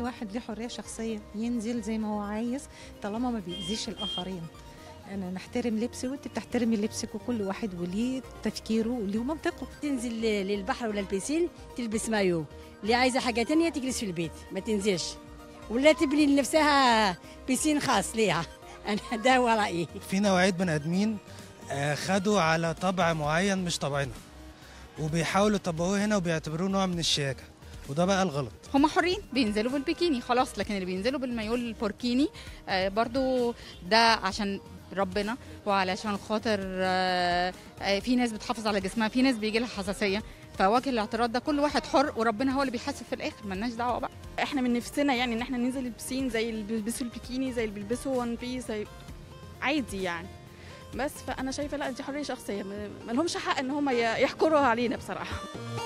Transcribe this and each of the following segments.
واحد ليه حريه شخصيه ينزل زي ما هو عايز طالما ما بيأذيش الاخرين انا نحترم لبسي وانت بتحترمي لبسك وكل واحد وليه تفكيره وليه منطقه تنزل للبحر ولا البيسين تلبس مايو اللي عايزه حاجه تانية تجلس في البيت ما تنزلش ولا تبني لنفسها بيسين خاص ليها انا ده هو رايي في نوعيه بني ادمين آه، خدوا على طبع معين مش طبعنا وبيحاولوا يطبقوه هنا وبيعتبروه نوع من الشياكه وده بقى الغلط هم حرين بينزلوا بالبيكيني خلاص لكن اللي بينزلوا بالمايول البوركيني آه، برضو ده عشان ربنا وعلشان خاطر آه، آه، في ناس بتحافظ على جسمها في ناس بيجي لها حساسيه فوجه الاعتراض ده كل واحد حر وربنا هو اللي بيحاسب في الاخر ملناش دعوه بقى احنا من نفسنا يعني ان احنا ننزل البسين زي اللي بيلبسوا البيكيني زي اللي بيلبسوا وان بيس زي عادي يعني بس فانا شايفه لا دي حريه شخصيه ما ما لهمش حق ان هم يحكروا علينا بصراحه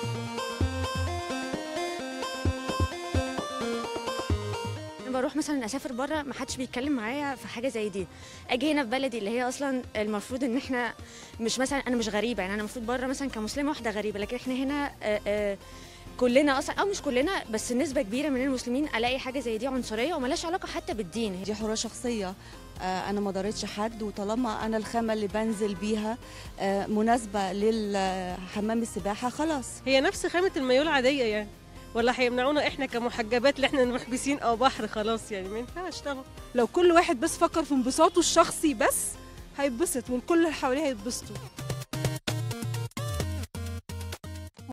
لما بروح مثلا اسافر بره ما حدش بيتكلم معايا في حاجه زي دي اجي هنا في بلدي اللي هي اصلا المفروض ان احنا مش مثلا انا مش غريبه يعني انا المفروض بره مثلا كمسلمه واحده غريبه لكن احنا هنا آه، آه، كلنا اصلا او مش كلنا بس نسبه كبيره من المسلمين الاقي حاجه زي دي عنصريه وملاش علاقه حتى بالدين دي حريه شخصيه آه، انا ما ضريتش حد وطالما انا الخامه اللي بنزل بيها آه، مناسبه للحمام السباحه خلاص هي نفس خامة المايو العادية يعني ولا هيمنعونا احنا كمحجبات اللي احنا نروح بسين او بحر خلاص يعني ما ينفعش طبعا لو كل واحد بس فكر في انبساطه الشخصي بس هيتبسط وكل اللي حواليه هيتبسطوا